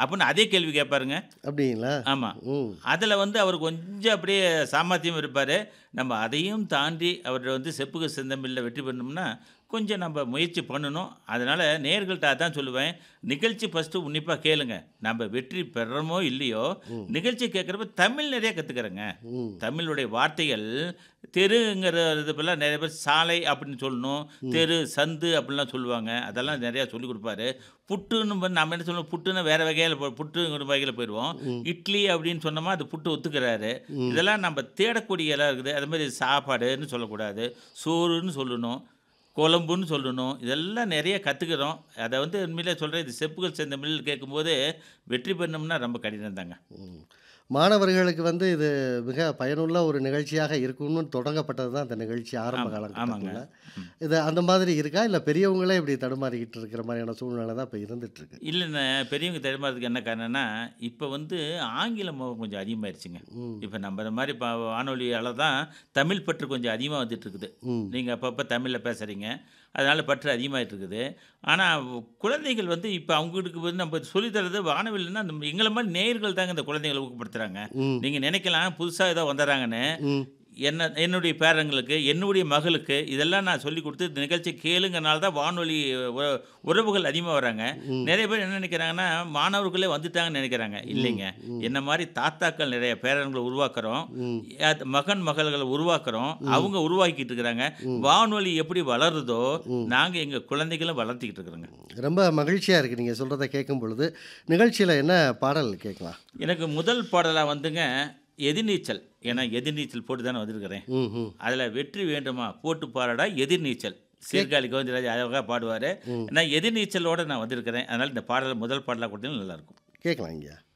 அப்படின்னு அதே கேள்வி கேட்பாருங்க அப்படிங்களா ஆமாம் ம் அதில் வந்து அவர் கொஞ்சம் அப்படியே சாமர்த்தியம் இருப்பார் நம்ம அதையும் தாண்டி அவர் வந்து செப்புக செந்தமில்ல வெற்றி பண்ணோம்னா கொஞ்சம் நம்ம முயற்சி பண்ணணும் அதனால் நேர்கள்ட்ட அதான் சொல்லுவேன் நிகழ்ச்சி ஃபஸ்ட்டு உன்னிப்பாக கேளுங்க நம்ம வெற்றி பெறமோ இல்லையோ நிகழ்ச்சி கேட்குறப்ப தமிழ் நிறைய கற்றுக்கிறேங்க ம் தமிழுடைய வார்த்தைகள் தெருங்கிறது போல நிறைய பேர் சாலை அப்படின்னு சொல்லணும் தெரு சந்து அப்படிலாம் சொல்லுவாங்க அதெல்லாம் நிறையா சொல்லி கொடுப்பாரு புட்டுன்னு வந்து நம்ம என்ன சொல்லுவோம் புட்டுன்னு வேற வகையில் போ புட்டுங்கிற வகையில் போயிடுவோம் இட்லி அப்படின்னு சொன்னோமா அது புட்டு ஒத்துக்கிறாரு இதெல்லாம் நம்ம தேடக்கூடிய எல்லாம் இருக்குது அது மாதிரி சாப்பாடுன்னு சொல்லக்கூடாது சோறுன்னு சொல்லணும் குழம்புன்னு சொல்லணும் இதெல்லாம் நிறைய கற்றுக்கிறோம் அதை வந்து உண்மையிலே சொல்கிறேன் இது செப்புகள் சேர்ந்த மில்லில் கேட்கும்போது வெற்றி பெறணும்னா ரொம்ப கடினம் தாங்க ம். மாணவர்களுக்கு வந்து இது மிக பயனுள்ள ஒரு நிகழ்ச்சியாக இருக்கும்னு தொடங்கப்பட்டது தான் இந்த நிகழ்ச்சி ஆரம்ப ஆமா, காலகட்டத்தில் ஆமாங்க. இது அந்த மாதிரி இருக்கா இல்லை பெரியவங்களே இப்படி தடுமாறிக்கிட்டு இருக்கிற மாதிரியான சூழ்நிலை தான் இப்போ இருந்துட்டு இருக்கு இல்லைண்ணே பெரியவங்க தெரியுமாறதுக்கு என்ன காரணம்னா இப்போ வந்து ஆங்கில மோகம் கொஞ்சம் அதிகமாயிருச்சுங்க ம் இப்போ நம்ம இந்த மாதிரி இப்போ வானொலியால் தான் தமிழ் பற்று கொஞ்சம் அதிகமாக வந்துட்டு இருக்குது ம் நீங்கள் அப்பப்போ தமிழில் பேசுகிறீங்க அதனால் பற்று அதிகமாகிட்டு இருக்குது ஆனால் குழந்தைகள் வந்து இப்போ அவங்களுக்கு வந்து நம்ம சொல்லித் தரது வானொலின்னா நம்ம எங்களை மாதிரி நேயர்கள் தாங்க இந்த குழந்தைகளை ஊக்கப்படுத்துகிறாங்க ம் நீங்கள் நினைக்கலாம் புதுசாக ஏதோ வந்துடுறாங்கன்னு ம் என்ன என்னுடைய பேரங்களுக்கு என்னுடைய மகளுக்கு இதெல்லாம் நான் சொல்லி கொடுத்து இந்த நிகழ்ச்சி கேளுங்கனால தான் வானொலி உ- உறவுகள் அதிகமாக வராங்க நிறைய பேர் என்ன நினைக்கிறாங்கன்னா மாணவர்களே வந்துட்டாங்கன்னு நினைக்கிறாங்க இல்லைங்க என்ன மாதிரி தாத்தாக்கள் நிறைய பேரன்களை உருவாக்குறோம் ம் அது மகன் மகள்களை உருவாக்குறோம் அவங்க உருவாக்கிட்டு இருக்கிறாங்க வானொலி எப்படி வளருதோ நாங்கள் எங்கள் குழந்தைகளும் வளர்த்திக்கிட்டு இருக்கிறோங்க ரொம்ப மகிழ்ச்சியாக இருக்குது நீங்கள் சொல்கிறத கேட்கும் பொழுது நிகழ்ச்சியில் என்ன பாடல் கேட்கலாம் எனக்கு முதல் பாடலாக வந்துங்க எதிர்நீச்சல் ஏன்னா எதிர்நீச்சல் போட்டு தானே வந்திருக்கிறேன் ம் ம் அதில் வெற்றி வேண்டுமா போட்டு பாடடா எதிர்நீச்சல் சீர்காழி கோவிந்தராஜ் அழகாக பாடுவார் நான் எதிர்நீச்சலோடு நான் வந்திருக்கிறேன் அதனால் இந்த பாடல் முதல் பாடலாக கொடுத்தீங்கன்னா நல்லாயிருக்கும் கேட்கலாம் ஐயா